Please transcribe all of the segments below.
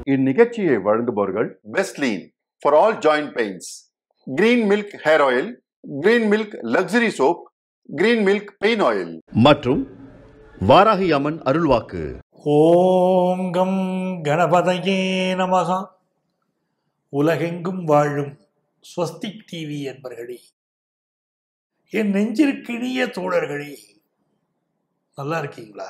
இந்நிகழ்ச்சியை வழங்குபவர்கள் பெஸ்ட்லீன் for all joint pains green milk hair oil green milk luxury soap green milk pain oil மற்றும் வாராகி அம்மன் அருள்வாக்கு ஓம் come கணபதையே நமகா உலகெங்கும் வாழும் ஸ்வஸ்திக் டிவி என்பர்களே என் நெஞ்சிற்கினிய தோழர்களே நல்லா இருக்கீங்களா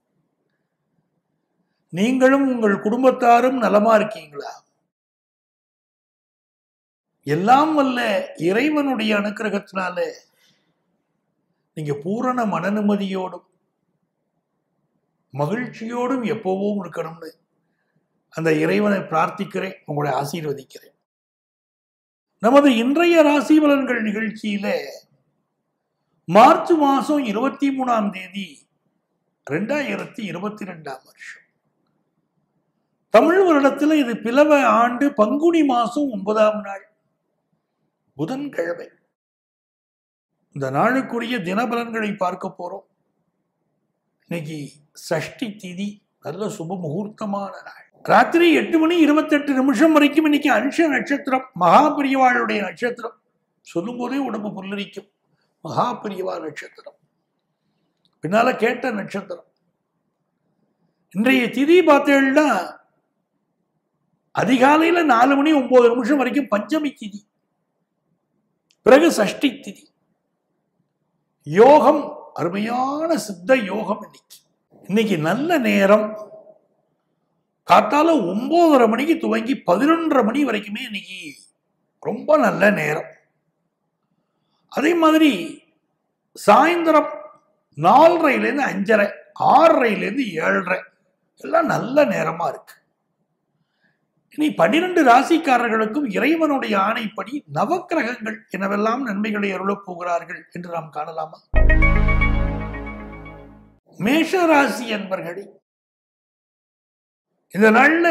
நீங்களும் உங்கள் குடும்பத்தாரும் நலமா இருக்கீங்களா எல்லாம் வல்ல இறைவனுடைய அனுக்கிரகத்தினால நீங்க பூரண மன நிம்மதியோடும் மகிழ்ச்சியோடும் எப்பவும் இருக்கணும்னு அந்த இறைவனை பிரார்த்திக்கிறேன் உங்களை ஆசீர்வதிக்கிறேன் நமது இன்றைய ராசி பலன்கள் நிகழ்ச்சியில மார்ச் மாசம் இருபத்தி மூணாம் தேதி ரெண்டாயிரத்தி இருபத்தி ரெண்டாம் வருஷம் தமிழ் வருடத்துல இது பிளவ ஆண்டு பங்குனி மாசம் ஒன்பதாம் நாள் புதன்கிழமை இந்த நாளுக்குரிய தினபலன்களை பார்க்க போறோம் இன்னைக்கு சஷ்டி திதி நல்ல சுப முகூர்த்தமான நாள் ராத்திரி எட்டு மணி இருபத்தெட்டு நிமிஷம் வரைக்கும் இன்னைக்கு அன்ஷ நட்சத்திரம் மகாபிரியவாளுடைய நட்சத்திரம் சொல்லும் போதே உடம்பு புல்லரிக்கும் மகாபிரியவா நட்சத்திரம் பின்னால கேட்ட நட்சத்திரம் இன்றைய திதி பார்த்தேன்னா அதிகாலையில நாலு மணி ஒன்பது நிமிஷம் வரைக்கும் பஞ்சமி திதி பிறகு சஷ்டி திதி யோகம் அருமையான சித்த யோகம் இன்னைக்கு இன்னைக்கு நல்ல நேரம் காத்தால ஒன்பதரை மணிக்கு துவங்கி பதினொன்றரை மணி வரைக்குமே இன்னைக்கு ரொம்ப நல்ல நேரம் அதே மாதிரி சாயந்தரம் நாலரைலேருந்து அஞ்சரை ஆறரைலேருந்து ஏழரை எல்லாம் நல்ல நேரமா இருக்கு இனி பன்னிரண்டு ராசிக்காரர்களுக்கும் இறைவனுடைய ஆணைப்படி நவக்கிரகங்கள் எனவெல்லாம் நன்மைகளை அருளப் போகிறார்கள் என்று நாம் காணலாமா மேஷ ராசி என்பர்களே இந்த நாள்ல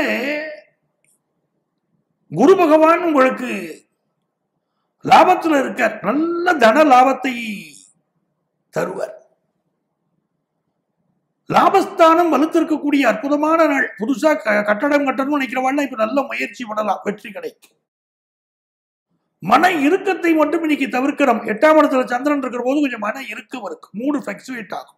குரு பகவான் உங்களுக்கு லாபத்தில் இருக்கார் நல்ல தன லாபத்தை தருவார் லாபஸ்தானம் வலுத்திருக்கக்கூடிய அற்புதமான நாள் புதுசா க- கட்டடம் கட்டணும்னு நினைக்கிறவாள் இப்ப நல்ல முயற்சி பண்ணலாம் வெற்றி கிடைக்கும் மன இறுக்கத்தை மட்டும் இன்னைக்கு தவிர்க்கிறோம் எட்டாம் இடத்துல சந்திரன் இருக்கிற போது கொஞ்சம் மன இறுக்கம் இருக்கு மூடு ஃபிளக்சுவேட் ஆகும்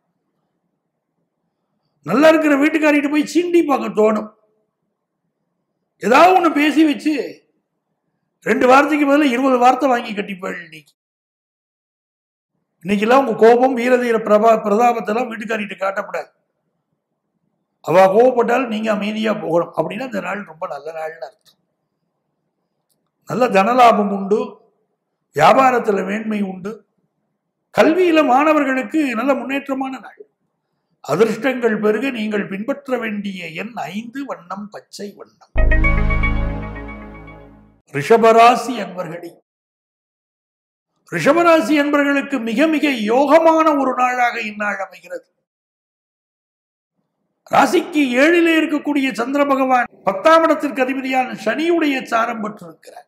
நல்லா இருக்கிற வீட்டுக்காரிட்டு போய் சீண்டி பார்க்க தோணும் ஏதாவது ஒண்ணு பேசி வச்சு ரெண்டு வார்த்தைக்கு பதிலா இருபது வார்த்தை வாங்கி கட்டிப்பாள் இன்னைக்கு இன்னைக்கெல்லாம் உங்க கோபம் வீரதீர பிரபா பிரதாபத்தெல்லாம் வீட்டுக்காரிட்டு காட்டக்கூடாது அவ கோவப்பட்டாலும் நீங்க அமைதியா போகணும் அப்படின்னா இந்த நாள் ரொம்ப நல்ல நாள்னு அர்த்தம் நல்ல தனலாபம் உண்டு வியாபாரத்துல மேன்மை உண்டு கல்வியில மாணவர்களுக்கு நல்ல முன்னேற்றமான நாள் அதிர்ஷ்டங்கள் பெருக நீங்கள் பின்பற்ற வேண்டிய எண் ஐந்து வண்ணம் பச்சை வண்ணம் ரிஷபராசி அன்பர்களே ரிஷபராசி என்பர்களுக்கு மிக மிக யோகமான ஒரு நாளாக இந்நாள் அமைகிறது ராசிக்கு ஏழிலே இருக்கக்கூடிய சந்திர பகவான் பத்தாம் இடத்திற்கு அதிபதியான சனியுடைய சாரம் பெற்றிருக்கிறார்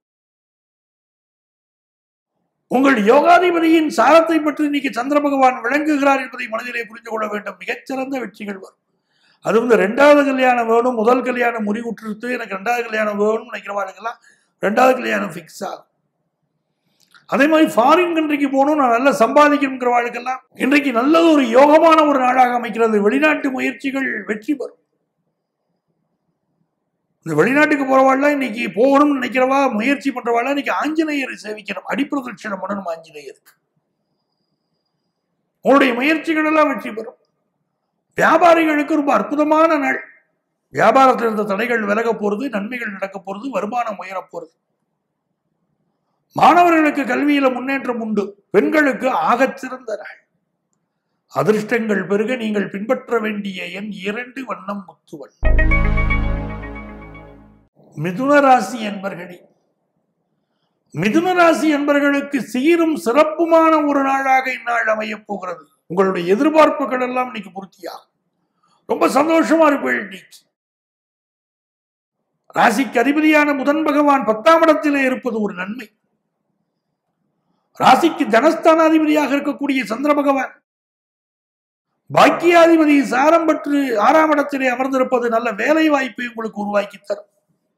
உங்கள் யோகாதிபதியின் சாரத்தை பற்றி இன்னைக்கு சந்திர பகவான் விளங்குகிறார் என்பதை மனதிலே புரிந்து கொள்ள வேண்டும் மிகச்சிறந்த வெற்றிகள் வரும் அது வந்து ரெண்டாவது கல்யாணம் வேணும் முதல் கல்யாணம் முறிவுற்று எனக்கு ரெண்டாவது கல்யாணம் வேணும்னு நினைக்கிறவாளுக்கெல்லாம் ரெண்டாவது கல்யாணம் ஃபிக்ஸ் ஆகும் அதே மாதிரி ஃபாரின் கண்ட்ரிக்கு போகணும் நான் நல்லா சம்பாதிக்கணுங்கிற வாழ்க்கெல்லாம் இன்றைக்கு நல்ல ஒரு யோகமான ஒரு நாளாக அமைக்கிறது வெளிநாட்டு முயற்சிகள் வெற்றி பெறும் இந்த வெளிநாட்டுக்கு போறவாள்லாம் இன்னைக்கு போகணும்னு நினைக்கிறவா முயற்சி பண்றவாள் இன்னைக்கு ஆஞ்சநேயரை சேவிக்கணும் அடிப்பிரதட்சணம் பண்ணணும் ஆஞ்சநேயருக்கு உங்களுடைய முயற்சிகள் எல்லாம் வெற்றி பெறும் வியாபாரிகளுக்கு ரொம்ப அற்புதமான நாள் வியாபாரத்தில் இருந்த தடைகள் விலக போறது நன்மைகள் நடக்க போறது வருமானம் உயர போறது மாணவர்களுக்கு கல்வியில முன்னேற்றம் உண்டு பெண்களுக்கு ஆகச் சிறந்த நாள் அதிர்ஷ்டங்கள் பெருக நீங்கள் பின்பற்ற வேண்டிய எண் இரண்டு வண்ணம் முத்துவன் மிதுன ராசி என்பர்களே மிதுன ராசி என்பர்களுக்கு சீரும் சிறப்புமான ஒரு நாளாக இந்நாள் அமையப் போகிறது உங்களுடைய எதிர்பார்ப்புகள் எல்லாம் இன்னைக்கு பூர்த்தியாகும் ரொம்ப சந்தோஷமா இருப்பீள் இன்னைக்கு ராசிக்கு அதிபதியான புதன் பகவான் பத்தாம் இடத்திலே இருப்பது ஒரு நன்மை ராசிக்கு தனஸ்தானாதிபதியாக இருக்கக்கூடிய சந்திர பகவான் பாக்கியாதிபதி சாரம் பெற்று ஆறாம் இடத்திலே அமர்ந்திருப்பது நல்ல வேலை வாய்ப்பை உங்களுக்கு உருவாக்கி தரும்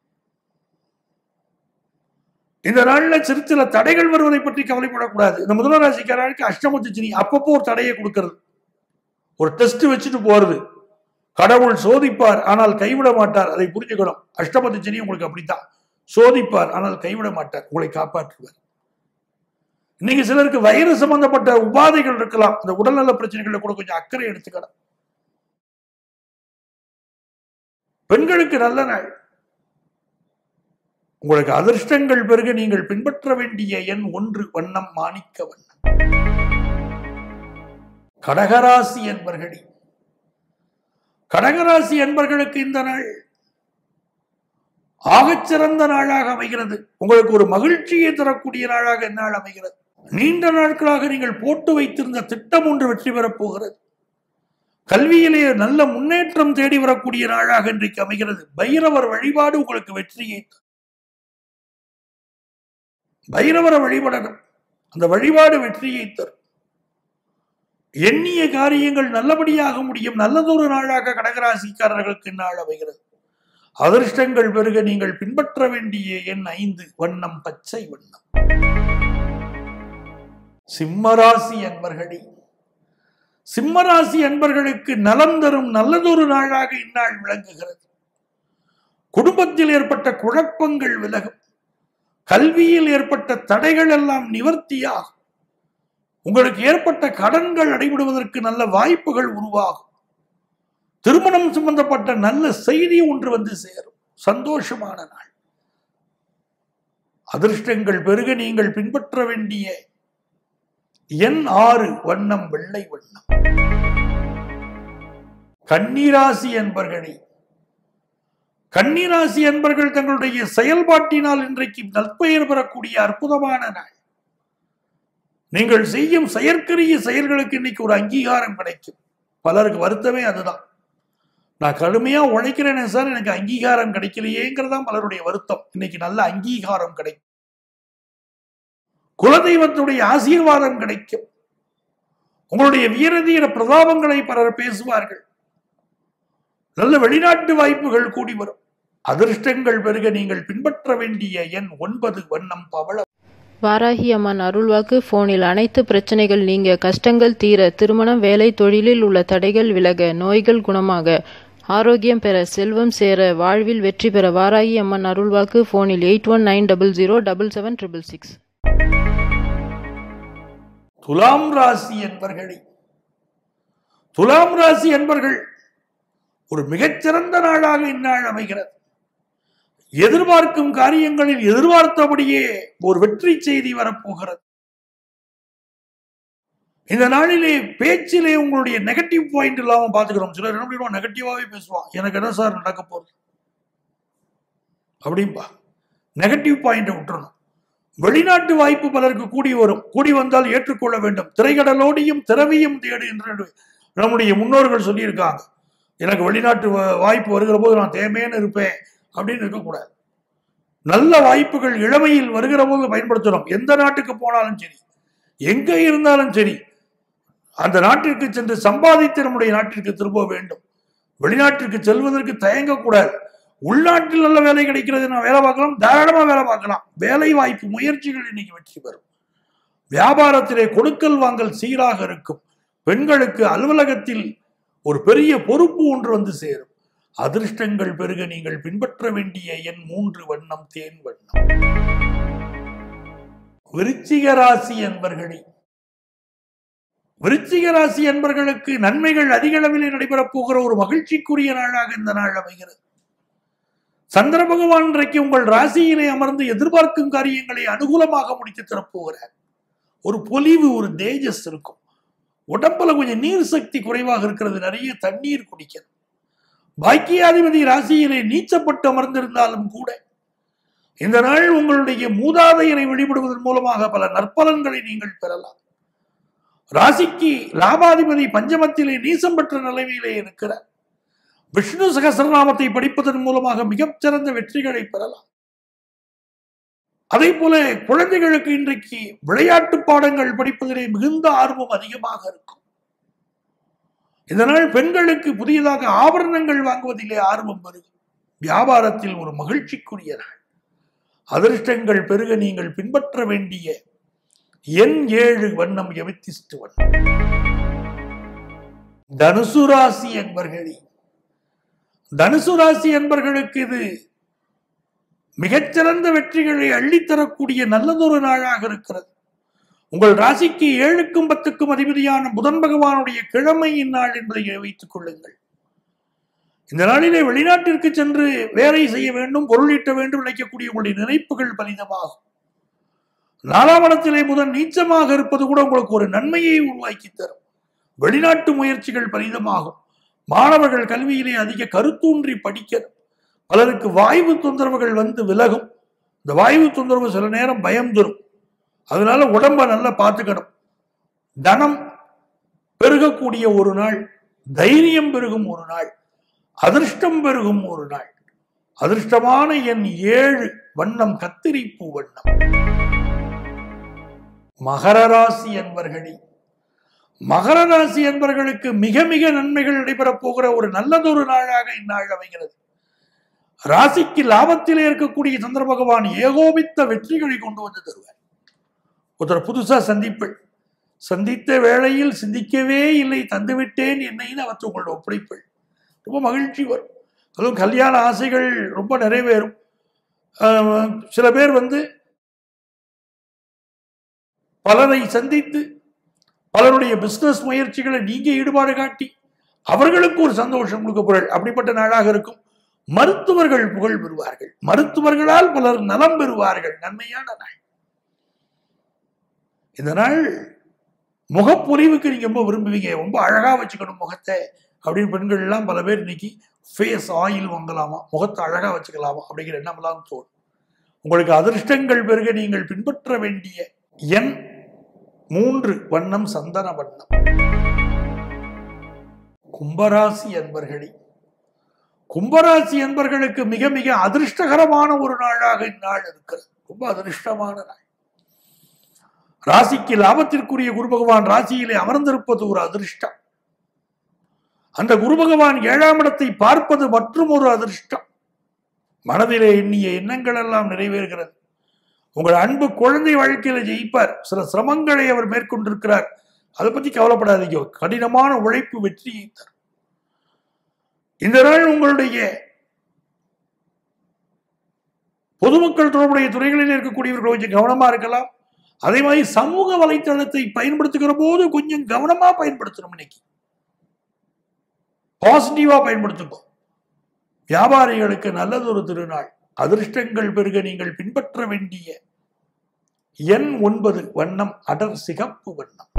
இந்த நாள்ல சிறு சில தடைகள் வருவதை பற்றி கவலைப்படக்கூடாது இந்த முதல ராசிக்காரருக்கு அஷ்டமத்து அப்பப்போ ஒரு தடையை கொடுக்கிறது ஒரு டெஸ்ட் வச்சுட்டு போறது கடவுள் சோதிப்பார் ஆனால் கைவிட மாட்டார் அதை புரிஞ்சுக்கணும் அஷ்டமத்து சனி உங்களுக்கு அப்படித்தான் சோதிப்பார் ஆனால் கைவிட மாட்டார் உங்களை காப்பாற்றுவார் இன்னைக்கு சிலருக்கு வயிறு சம்பந்தப்பட்ட உபாதைகள் இருக்கலாம் அந்த உடல்நல பிரச்சனைகளை கூட கொஞ்சம் அக்கறை எடுத்துக்கணும் பெண்களுக்கு நல்ல நாள் உங்களுக்கு அதிர்ஷ்டங்கள் பெருக நீங்கள் பின்பற்ற வேண்டிய எண் ஒன்று வண்ணம் மாணிக்க வண்ணம் கடகராசி என்பர்களே கடகராசி என்பர்களுக்கு இந்த நாள் ஆகச்சிறந்த நாளாக அமைகிறது உங்களுக்கு ஒரு மகிழ்ச்சியை தரக்கூடிய நாளாக இந்நாள் அமைகிறது நீண்ட நாட்களாக நீங்கள் போட்டு வைத்திருந்த திட்டம் ஒன்று வெற்றி பெறப் போகிறது கல்வியிலே நல்ல முன்னேற்றம் தேடி வரக்கூடிய நாளாக இன்றைக்கு அமைகிறது பைரவர் வழிபாடு உங்களுக்கு வெற்றியை தரும். பைரவரை வழிபடணும் அந்த வழிபாடு வெற்றியை தரும் எண்ணிய காரியங்கள் நல்லபடியாக முடியும் நல்லதொரு நாளாக கடகராசிக்காரர்களுக்கு நாள் அமைகிறது அதிர்ஷ்டங்கள் பெருக நீங்கள் பின்பற்ற வேண்டிய எண் ஐந்து வண்ணம் பச்சை வண்ணம் சிம்மராசி அன்பர்களே சிம்மராசி அன்பர்களுக்கு நலம் தரும் நல்லதொரு நாளாக இந்நாள் விளங்குகிறது குடும்பத்தில் ஏற்பட்ட குழப்பங்கள் விலகும் கல்வியில் ஏற்பட்ட தடைகள் எல்லாம் நிவர்த்தியாகும் உங்களுக்கு ஏற்பட்ட கடன்கள் அடைபடுவதற்கு நல்ல வாய்ப்புகள் உருவாகும் திருமணம் சம்பந்தப்பட்ட நல்ல செய்தி ஒன்று வந்து சேரும் சந்தோஷமான நாள் அதிர்ஷ்டங்கள் பெருக நீங்கள் பின்பற்ற வேண்டிய எண் ஆறு வண்ணம் வெள்ளை வண்ணம் கன்னிராசி என்பர்களே கன்னிராசி என்பர்கள் தங்களுடைய செயல்பாட்டினால் இன்றைக்கு நற்பெயர் பெறக்கூடிய அற்புதமான நாள் நீங்கள் செய்யும் செயற்கரிய செயல்களுக்கு இன்னைக்கு ஒரு அங்கீகாரம் கிடைக்கும் பலருக்கு வருத்தமே அதுதான் நான் கடுமையா உழைக்கிறேனே சார் எனக்கு அங்கீகாரம் கிடைக்கலையேங்கிறதான் பலருடைய வருத்தம் இன்னைக்கு நல்ல அங்கீகாரம் கிடைக்கும் குலதெய்வத்துடைய ஆசீர்வாதம் கிடைக்கும் உங்களுடைய வீரதீர பிரதாபங்களை பலர் பேசுவார்கள் நல்ல வெளிநாட்டு வாய்ப்புகள் கூடி வரும் அதிர்ஷ்டங்கள் பெருக நீங்கள் பின்பற்ற வேண்டிய எண் ஒன்பது வண்ணம் பவள வாராகி அம்மன் அருள்வாக்கு போனில் அனைத்து பிரச்சனைகள் நீங்க கஷ்டங்கள் தீர திருமணம் வேலை தொழிலில் உள்ள தடைகள் விலக நோய்கள் குணமாக ஆரோக்கியம் பெற செல்வம் சேர வாழ்வில் வெற்றி பெற வாராகி அம்மன் அருள்வாக்கு போனில் eight one nine double zero double seven triple six துலாம் ராசி என்பர்களே துலாம் ராசி என்பர்கள் ஒரு மிகச்சிறந்த நாளாக இந்நாள் அமைகிறது எதிர்பார்க்கும் காரியங்களில் எதிர்பார்த்தபடியே ஒரு வெற்றி செய்தி வரப்போகிறது இந்த நாளிலே பேச்சிலே உங்களுடைய நெகட்டிவ் பாயிண்ட் இல்லாம பாத்துக்கிறோம் சிலர் என்ன பண்ணிடுவான் நெகட்டிவாவே பேசுவான் எனக்கு என்ன சார் நடக்க போகுது அப்படின்பா நெகட்டிவ் பாயிண்டை விட்டுறணும் வெளிநாட்டு வாய்ப்பு பலருக்கு கூடி வரும் கூடி வந்தால் ஏற்றுக்கொள்ள வேண்டும் திரைக்கடலோடியும் திறவியும் தேடு என்று நம்முடைய முன்னோர்கள் சொல்லியிருக்காங்க எனக்கு வெளிநாட்டு வா- வாய்ப்பு வருகிற போது நான் தேமேன்னு இருப்பேன் அப்படின்னு இருக்கக்கூடாது நல்ல வாய்ப்புகள் இளமையில் வருகிற போது பயன்படுத்தணும் எந்த நாட்டுக்கு போனாலும் சரி எங்க இருந்தாலும் சரி அந்த நாட்டிற்கு சென்று சம்பாதித்து நம்முடைய நாட்டிற்கு திரும்ப வேண்டும் வெளிநாட்டிற்கு செல்வதற்கு தயங்கக்கூடாது உள்நாட்டில் நல்ல வேலை கிடைக்கிறது நான் வேலை பார்க்கலாம் தாராளமா வேலை பார்க்கலாம் வேலை வாய்ப்பு முயற்சிகள் இன்னைக்கு வெற்றி பெறும் வியாபாரத்திலே கொடுக்கல் வாங்கல் சீராக இருக்கும் பெண்களுக்கு அலுவலகத்தில் ஒரு பெரிய பொறுப்பு ஒன்று வந்து சேரும் அதிர்ஷ்டங்கள் பெருக நீங்கள் பின்பற்ற வேண்டிய எண் மூன்று வண்ணம் தேன் வண்ணம் விருச்சிக ராசி என்பர்களே விருச்சிக ராசி என்பர்களுக்கு நன்மைகள் அதிக அளவில் நடைபெறப் போகிற ஒரு மகிழ்ச்சிக்குரிய நாளாக இந்த நாள் அமைகிறது சந்திர பகவான் இன்றைக்கு உங்கள் ராசியிலே அமர்ந்து எதிர்பார்க்கும் காரியங்களை அனுகூலமாக முடித்து தரப்போகிறார் ஒரு பொலிவு ஒரு தேஜஸ் இருக்கும் உடம்புல கொஞ்சம் நீர் சக்தி குறைவாக இருக்கிறது நிறைய தண்ணீர் குடிக்கணும் பாக்கியாதிபதி ராசியிலே நீச்சப்பட்டு அமர்ந்திருந்தாலும் கூட இந்த நாள் உங்களுடைய மூதாதையரை வழிபடுவதன் மூலமாக பல நற்பலன்களை நீங்கள் பெறலாம் ராசிக்கு லாபாதிபதி பஞ்சமத்திலே நீசம் பெற்ற நிலைமையிலே இருக்கிறார் விஷ்ணு சகசிரநாமத்தை படிப்பதன் மூலமாக மிகச்சிறந்த வெற்றிகளை பெறலாம் அதே போல குழந்தைகளுக்கு இன்றைக்கு விளையாட்டு பாடங்கள் படிப்பதிலே மிகுந்த ஆர்வம் அதிகமாக இருக்கும் இதனால் பெண்களுக்கு புதியதாக ஆபரணங்கள் வாங்குவதிலே ஆர்வம் பெருகும் வியாபாரத்தில் ஒரு மகிழ்ச்சிக்குரிய நாள் அதிர்ஷ்டங்கள் பெருக நீங்கள் பின்பற்ற வேண்டிய எண் ஏழு வண்ணம் எமித்திஸ்ட் வண்ணம் தனுசு ராசி என்பர்களே தனுசு ராசி என்பர்களுக்கு இது மிகச்சிறந்த வெற்றிகளை அள்ளித்தரக்கூடிய நல்லதொரு நாளாக இருக்கிறது உங்கள் ராசிக்கு ஏழுக்கும் பத்துக்கும் அதிபதியான புதன் பகவானுடைய கிழமை இந்நாள் என்பதை வைத்துக் கொள்ளுங்கள் இந்த நாளிலே வெளிநாட்டிற்கு சென்று வேலை செய்ய வேண்டும் பொருளீட்ட வேண்டும் நினைக்கக்கூடிய உங்களுடைய நினைப்புகள் பலிதமாகும் நாலாம் இடத்திலே முதல் நீச்சமாக இருப்பது கூட உங்களுக்கு ஒரு நன்மையை உருவாக்கி தரும் வெளிநாட்டு முயற்சிகள் பலிதமாகும் மாணவர்கள் கல்வியிலே அதிக கருத்தூன்றி படிக்கணும் பலருக்கு வாய்வு தொந்தரவுகள் வந்து விலகும் இந்த வாய்வு தொந்தரவு சில நேரம் பயம் தரும் அதனால உடம்ப நல்லா பார்த்துக்கணும் தனம் பெருகக்கூடிய ஒரு நாள் தைரியம் பெருகும் ஒரு நாள் அதிர்ஷ்டம் பெருகும் ஒரு நாள் அதிர்ஷ்டமான என் ஏழு வண்ணம் கத்திரிப்பூ வண்ணம் மகர ராசி என்பர்களே மகர ராசி என்பர்களுக்கு மிக மிக நன்மைகள் நடைபெறப் போகிற ஒரு நல்லதொரு நாளாக இந்நாள் அமைகிறது ராசிக்கு லாபத்திலே இருக்கக்கூடிய சந்திர பகவான் ஏகோபித்த வெற்றிகளை கொண்டு வந்து தருவார் ஒருத்தர் புதுசா சந்திப்பள் சந்தித்த வேளையில் சிந்திக்கவே இல்லை தந்துவிட்டேன் என்னைன்னு அவற்றை உங்களோட ஒப்படைப்பள் ரொம்ப மகிழ்ச்சி வரும் அதுவும் கல்யாண ஆசைகள் ரொம்ப நிறைவேறும் ஆஹ் சில பேர் வந்து பலரை சந்தித்து பலருடைய பிசினஸ் முயற்சிகளை நீங்க ஈடுபாடு காட்டி அவர்களுக்கு ஒரு சந்தோஷம் கொடுக்க பொருள் அப்படிப்பட்ட நாளாக இருக்கும் மருத்துவர்கள் புகழ் பெறுவார்கள் மருத்துவர்களால் பலர் நலம் பெறுவார்கள் நன்மையான நாள் இந்த நாள் முகப்பொலிவுக்கு நீங்க ரொம்ப விரும்புவீங்க ரொம்ப அழகா வச்சுக்கணும் முகத்தை அப்படின்னு பெண்கள் எல்லாம் பல பேர் இன்னைக்கு ஃபேஸ் ஆயில் வாங்கலாமா முகத்தை அழகா வச்சுக்கலாமா அப்படிங்கிற எண்ணமெல்லாம் தோணும் உங்களுக்கு அதிர்ஷ்டங்கள் பெருக நீங்கள் பின்பற்ற வேண்டிய எண் மூன்று வண்ணம் சந்தன வண்ணம் கும்பராசி அன்பர்களே கும்பராசி அன்பர்களுக்கு மிக மிக அதிர்ஷ்டகரமான ஒரு நாளாக இந்நாள் இருக்கிறது ரொம்ப அதிர்ஷ்டமான நாள் ராசிக்கு லாபத்திற்குரிய குரு பகவான் ராசியிலே அமர்ந்திருப்பது ஒரு அதிர்ஷ்டம் அந்த குரு பகவான் ஏழாம் இடத்தை பார்ப்பது மற்றும் ஒரு அதிர்ஷ்டம் மனதிலே எண்ணிய எண்ணங்கள் எல்லாம் நிறைவேறுகிறது உங்கள் அன்பு குழந்தை வாழ்க்கையில ஜெயிப்பார் சில சிரமங்களை அவர் மேற்கொண்டிருக்கிறார் அதை பத்தி கவலைப்படாதீங்க கடினமான உழைப்பு வெற்றியை தரும் இந்த நாள் உங்களுடைய பொதுமக்கள் தொடர்புடைய துறைகளில் இருக்கக்கூடியவர்கள் கொஞ்சம் கவனமா இருக்கலாம் அதே மாதிரி சமூக வலைத்தளத்தை பயன்படுத்துகிற போது கொஞ்சம் கவனமா பயன்படுத்தணும் இன்னைக்கு பாசிட்டிவா பயன்படுத்துங்க வியாபாரிகளுக்கு நல்லதொரு திருநாள் அதிர்ஷ்டங்கள் பெருக நீங்கள் பின்பற்ற வேண்டிய எண் ஒன்பது வண்ணம் அடர் சிகப்பு வண்ணம்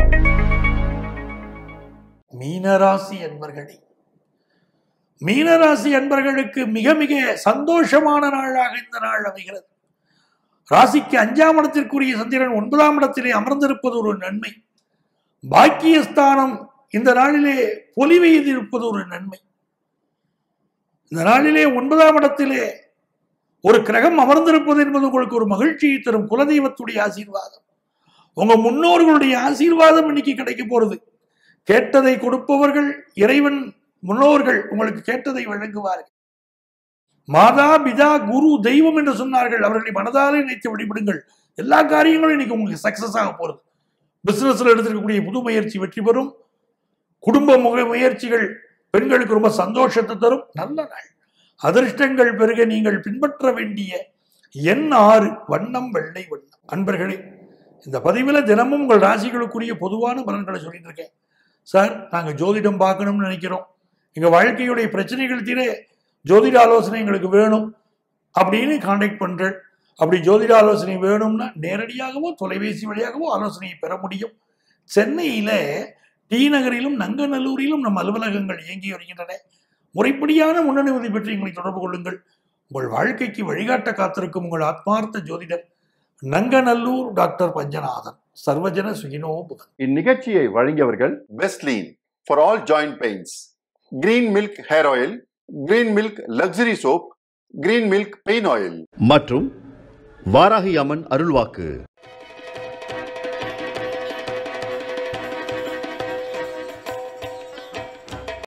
மீனராசி என்பர்களே மீனராசி அன்பர்களுக்கு மிக மிக சந்தோஷமான நாளாக இந்த நாள் அமைகிறது ராசிக்கு அஞ்சாம் இடத்திற்குரிய சந்திரன் ஒன்பதாம் இடத்திலே அமர்ந்திருப்பது ஒரு நன்மை பாக்கியஸ்தானம் இந்த நாளிலே பொலிவு இருப்பது ஒரு நன்மை இந்த நாளிலே ஒன்பதாம் இடத்திலே ஒரு கிரகம் அமர்ந்திருப்பது என்பது உங்களுக்கு ஒரு மகிழ்ச்சியை தரும் குலதெய்வத்துடைய ஆசீர்வாதம் உங்க முன்னோர்களுடைய ஆசீர்வாதம் இன்னைக்கு கிடைக்க போறது கேட்டதை கொடுப்பவர்கள் இறைவன் முன்னோர்கள் உங்களுக்கு கேட்டதை வழங்குவார்கள் மாதா பிதா குரு தெய்வம் என்று சொன்னார்கள் அவர்களை மனதாலே நினைத்து வழிபடுங்கள் எல்லா காரியங்களும் இன்னைக்கு உங்களுக்கு சக்சஸ் ஆக போறது பிசினஸ்ல எடுத்திருக்கக்கூடிய புது முயற்சி வெற்றி பெறும் குடும்ப முக முயற்சிகள் பெண்களுக்கு ரொம்ப சந்தோஷத்தை தரும் நல்ல நாள் அதிர்ஷ்டங்கள் பெருக நீங்கள் பின்பற்ற வேண்டிய எண் ஆறு வண்ணம் வெள்ளை வண்ணம் அன்பர்களே இந்த பதிவில் தினமும் உங்கள் ராசிகளுக்குரிய பொதுவான பலன்களை சொல்லிட்டு இருக்கேன் சார் நாங்கள் ஜோதிடம் பார்க்கணும்னு நினைக்கிறோம் எங்கள் வாழ்க்கையுடைய பிரச்சனைகள் தீர ஜோதிட ஆலோசனை எங்களுக்கு வேணும் அப்படின்னு காண்டாக்ட் பண்ணுறேன் அப்படி ஜோதிட ஆலோசனை வேணும்னா நேரடியாகவோ தொலைபேசி வழியாகவோ ஆலோசனையை பெற முடியும் சென்னையில் டி நகரிலும் நங்கநல்லூரிலும் நம் அலுவலகங்கள் இயங்கி வருகின்றன முறைப்படியான முன்னனுமதி பெற்று எங்களை தொடர்பு கொள்ளுங்கள் உங்கள் வாழ்க்கைக்கு வழிகாட்ட காத்திருக்கும் உங்கள் ஆத்மார்த்த ஜோதிடர் நங்கநல்லூர் டாக்டர் பஞ்சநாதன் சர்வஜன சுகினோ புதன் இந்நிகழ்ச்சியை வழங்கியவர்கள் Bestlean for all joint pains. Green milk hair oil, green milk luxury soap, green milk pain oil. மற்றும் வாராகி அம்மன் அருள்வாக்கு